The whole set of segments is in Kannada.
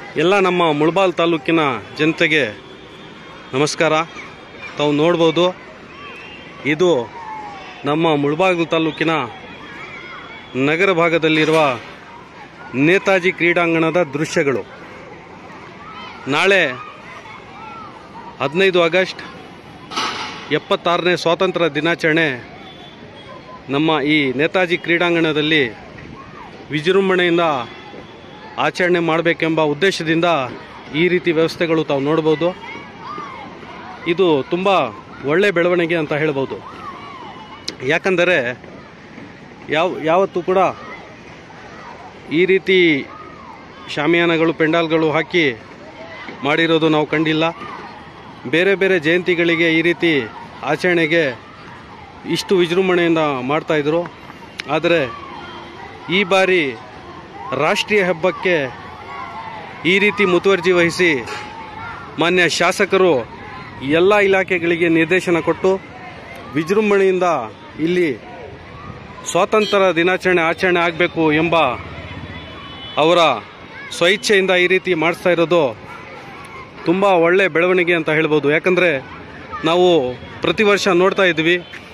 ಎಲ್ಲ ನಮ್ಮ ಮುಳಬಾಲ್ ತಾಲೂಕಿನ ಜನತೆಗೆ ನಮಸ್ಕಾರ ತಾವು ನೋಡ್ಬೋದು ಇದು ನಮ್ಮ ಮುಳಬಾಗಿಲು ತಾಲೂಕಿನ ನಗರ ಭಾಗದಲ್ಲಿರುವ ನೇತಾಜಿ ಕ್ರೀಡಾಂಗಣದ ದೃಶ್ಯಗಳು ನಾಳೆ ಹದಿನೈದು ಆಗಸ್ಟ್ ಎಪ್ಪತ್ತಾರನೇ ಸ್ವಾತಂತ್ರ್ಯ ದಿನಾಚರಣೆ ನಮ್ಮ ಈ ನೇತಾಜಿ ಕ್ರೀಡಾಂಗಣದಲ್ಲಿ ವಿಜೃಂಭಣೆಯಿಂದ ಆಚರಣೆ ಮಾಡಬೇಕೆಂಬ ಉದ್ದೇಶದಿಂದ ಈ ರೀತಿ ವ್ಯವಸ್ಥೆಗಳು ತಾವು ನೋಡ್ಬೋದು ಇದು ತುಂಬ ಒಳ್ಳೆ ಬೆಳವಣಿಗೆ ಅಂತ ಹೇಳ್ಬೋದು ಯಾಕಂದರೆ ಯಾವ ಯಾವತ್ತೂ ಕೂಡ ಈ ರೀತಿ ಶಾಮಿಯಾನಗಳು ಪೆಂಡಾಲ್ಗಳು ಹಾಕಿ ಮಾಡಿರೋದು ನಾವು ಕಂಡಿಲ್ಲ ಬೇರೆ ಬೇರೆ ಜಯಂತಿಗಳಿಗೆ ಈ ರೀತಿ ಆಚರಣೆಗೆ ಇಷ್ಟು ವಿಜೃಂಭಣೆಯಿಂದ ಮಾಡ್ತಾಯಿದ್ರು ಆದರೆ ಈ ಬಾರಿ ರಾಷ್ಟ್ರೀಯ ಹಬ್ಬಕ್ಕೆ ಈ ರೀತಿ ಮುತುವರ್ಜಿ ವಹಿಸಿ ಮಾನ್ಯ ಶಾಸಕರು ಎಲ್ಲ ಇಲಾಖೆಗಳಿಗೆ ನಿರ್ದೇಶನ ಕೊಟ್ಟು ವಿಜೃಂಭಣೆಯಿಂದ ಇಲ್ಲಿ ಸ್ವಾತಂತ್ರ್ಯ ದಿನಾಚರಣೆ ಆಚರಣೆ ಆಗಬೇಕು ಎಂಬ ಅವರ ಸ್ವಇಚ್ಛೆಯಿಂದ ಈ ರೀತಿ ಮಾಡಿಸ್ತಾ ಇರೋದು ತುಂಬ ಒಳ್ಳೆ ಬೆಳವಣಿಗೆ ಅಂತ ಹೇಳ್ಬೋದು ಯಾಕಂದರೆ ನಾವು ಪ್ರತಿ ವರ್ಷ ನೋಡ್ತಾ ಇದ್ವಿ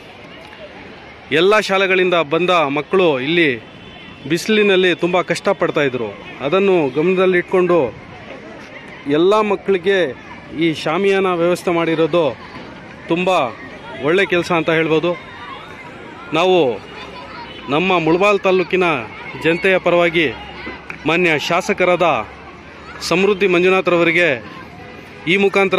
ಎಲ್ಲ ಶಾಲೆಗಳಿಂದ ಬಂದ ಮಕ್ಕಳು ಇಲ್ಲಿ ಬಿಸಿಲಿನಲ್ಲಿ ತುಂಬ ಕಷ್ಟಪಡ್ತಾ ಇದ್ರು ಅದನ್ನು ಗಮನದಲ್ಲಿಟ್ಕೊಂಡು ಎಲ್ಲ ಮಕ್ಕಳಿಗೆ ಈ ಶಾಮಿಯಾನ ವ್ಯವಸ್ಥೆ ಮಾಡಿರೋದು ತುಂಬ ಒಳ್ಳೆ ಕೆಲಸ ಅಂತ ಹೇಳ್ಬೋದು ನಾವು ನಮ್ಮ ಮುಳಬಾಲ್ ತಾಲೂಕಿನ ಜನತೆಯ ಪರವಾಗಿ ಮಾನ್ಯ ಶಾಸಕರಾದ ಸಮೃದ್ಧಿ ಮಂಜುನಾಥ್ರವರಿಗೆ ಈ ಮುಖಾಂತರ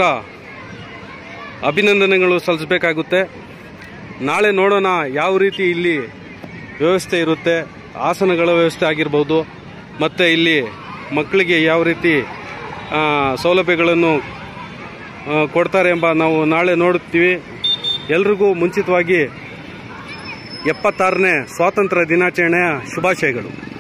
ಅಭಿನಂದನೆಗಳು ಸಲ್ಲಿಸಬೇಕಾಗುತ್ತೆ ನಾಳೆ ನೋಡೋಣ ಯಾವ ರೀತಿ ಇಲ್ಲಿ ವ್ಯವಸ್ಥೆ ಇರುತ್ತೆ ಆಸನಗಳ ವ್ಯವಸ್ಥೆ ಆಗಿರ್ಬೋದು ಮತ್ತು ಇಲ್ಲಿ ಮಕ್ಕಳಿಗೆ ಯಾವ ರೀತಿ ಆ, ಸೌಲಭ್ಯಗಳನ್ನು ಆ, ಕೊಡ್ತಾರೆ ಎಂಬ ನಾವು ನಾಳೆ ನೋಡುತ್ತೀವಿ ಎಲ್ರಿಗೂ ಮುಂಚಿತವಾಗಿ ಎಪ್ಪತ್ತಾರನೇ ಸ್ವಾತಂತ್ರ್ಯ ದಿನಾಚರಣೆಯ ಶುಭಾಶಯಗಳು